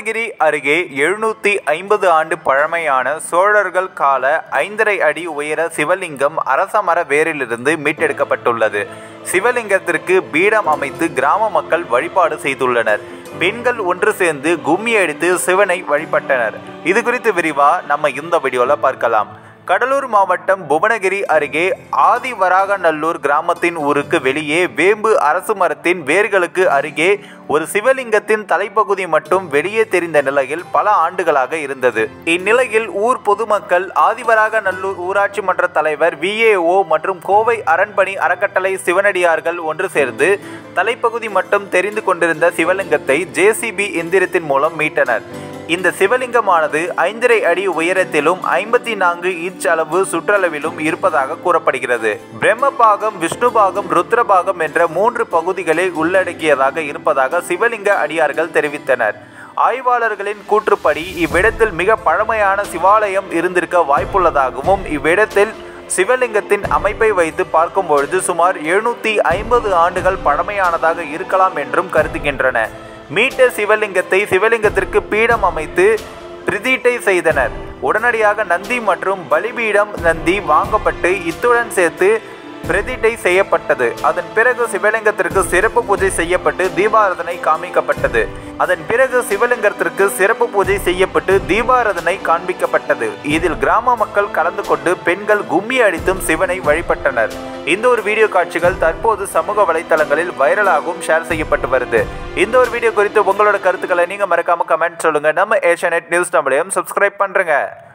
புவனகிரி அருகே எழுநூற்றி ஐம்பது ஆண்டு பழமையான சோழர்கள் கால ஐந்தரை அடி உயர சிவலிங்கம் அரசமர வேரிலிருந்து மீட்டெடுக்கப்பட்டுள்ளது சிவலிங்கத்திற்கு பீடம் அமைத்து கிராம மக்கள் வழிபாடு செய்துள்ளனர் பெண்கள் ஒன்று சேர்ந்து கும்மி அடித்து சிவனை வழிபட்டனர் இது குறித்து விரிவா நம்ம இந்த வீடியோல பார்க்கலாம் கடலூர் மாவட்டம் புவனகிரி அருகே ஆதிவராகநல்லூர் கிராமத்தின் ஊருக்கு வெளியே வேம்பு அரசு மரத்தின் வேர்களுக்கு அருகே ஒரு சிவலிங்கத்தின் தலைப்பகுதி மட்டும் வெளியே தெரிந்த நிலையில் பல ஆண்டுகளாக இருந்தது இந்நிலையில் ஊர் பொதுமக்கள் ஆதிவராகநல்லூர் ஊராட்சி மன்ற தலைவர் விஏஓ மற்றும் கோவை அரண்பணி அறக்கட்டளை சிவனடியார்கள் ஒன்று சேர்ந்து தலைப்பகுதி மட்டும் தெரிந்து கொண்டிருந்த சிவலிங்கத்தை ஜேசிபி எந்திரத்தின் மூலம் மீட்டனர் இந்த சிவலிங்கமானது ஐந்தரை அடி உயரத்திலும் ஐம்பத்தி நான்கு இன்ச் அளவு சுற்றளவிலும் இருப்பதாக கூறப்படுகிறது பிரம்மபாகம் விஷ்ணுபாகம் ருத்ரபாகம் என்ற மூன்று பகுதிகளை உள்ளடக்கியதாக இருப்பதாக சிவலிங்க அடியார்கள் தெரிவித்தனர் ஆய்வாளர்களின் கூற்றுப்படி இவ்விடத்தில் மிக பழமையான சிவாலயம் இருந்திருக்க வாய்ப்புள்ளதாகவும் இவ்விடத்தில் சிவலிங்கத்தின் அமைப்பை வைத்து பார்க்கும்பொழுது சுமார் எழுநூற்றி ஐம்பது ஆண்டுகள் பழமையானதாக இருக்கலாம் என்றும் கருதுகின்றன மீட்ட சிவலிங்கத்தை சிவலிங்கத்திற்கு பீடம் அமைத்து பிரதிட்டை செய்தனர் உடனடியாக நந்தி மற்றும் பலிபீடம் நந்தி வாங்கப்பட்டு இத்துடன் சேர்த்து பிரதிட்டை செய்யப்பட்டது அதன் பிறகு சிவலிங்கத்திற்கு சிறப்பு பூஜை செய்யப்பட்டு தீபாராதனை காமிக்கப்பட்டது அதன் பிறகு சிவலிங்கத்திற்கு சிறப்பு பூஜை செய்யப்பட்டு தீபாராதனை காண்பிக்கப்பட்டது இதில் கிராம மக்கள் கலந்து கொண்டு பெண்கள் கும்மி அடித்தும் சிவனை வழிபட்டனர் இந்த ஒரு வீடியோ காட்சிகள் தற்போது சமூக வலைத்தளங்களில் வைரலாகவும் ஷேர் செய்யப்பட்டு வருது இந்த ஒரு வீடியோ குறித்து உங்களோட கருத்துக்களை நீங்க மறக்காம கமெண்ட் சொல்லுங்க நம்ம ஏஷியா நியூஸ் தமிழையும் சப்ஸ்கிரைப் பண்றேங்க